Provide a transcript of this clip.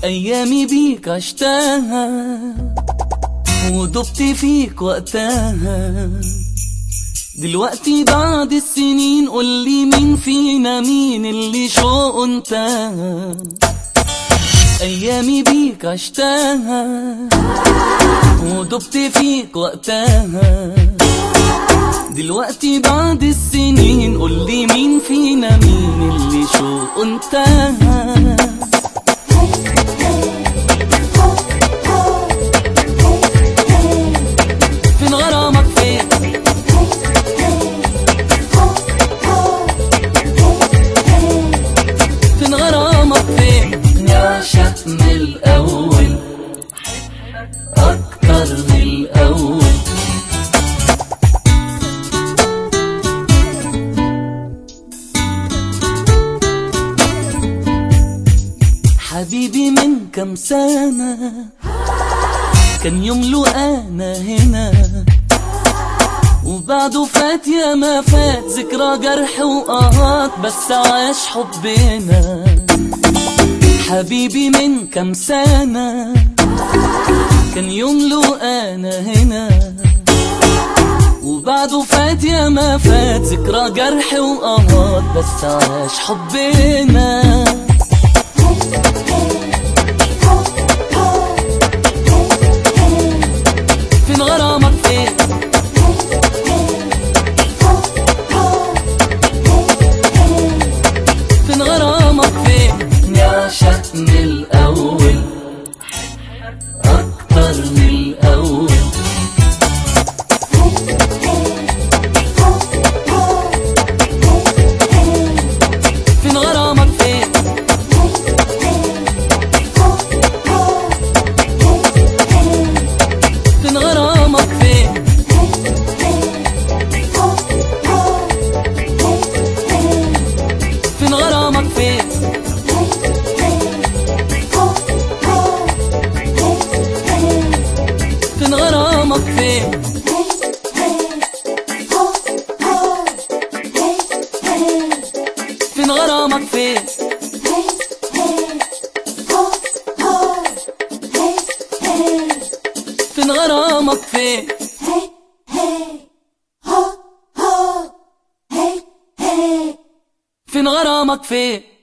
أيامي بيك عشتها ودبت فيك وقتها دلوقتي بعد السنين قولي مين فينا مين اللي شوقه انتهى أيامي بيك عشتها ودبت فيك وقتها دلوقتي بعد السنين قولي مين فينا مين اللي شوقه انتهى فين غرامك فين فين غرامك فين نعشق من الأول أكتر من الأول حبيبي من كم سنة كان يملو أنا هنا وبعده فات يا ما فات ذكرى جرح وقهات بس عاش حبنا حبيبي من كم سنة كان يملو أنا هنا وبعده فات يا ما فات ذكرى جرح وقهات بس عاش حبنا فين غرامك فين فين غرامك فين نعشق من الأول أكتر من الأول فين غرامك فين فين غرامك فين فين غرامك فين فين غرامك فين فين غرامك فين فين غرامك فين فين غرامك فين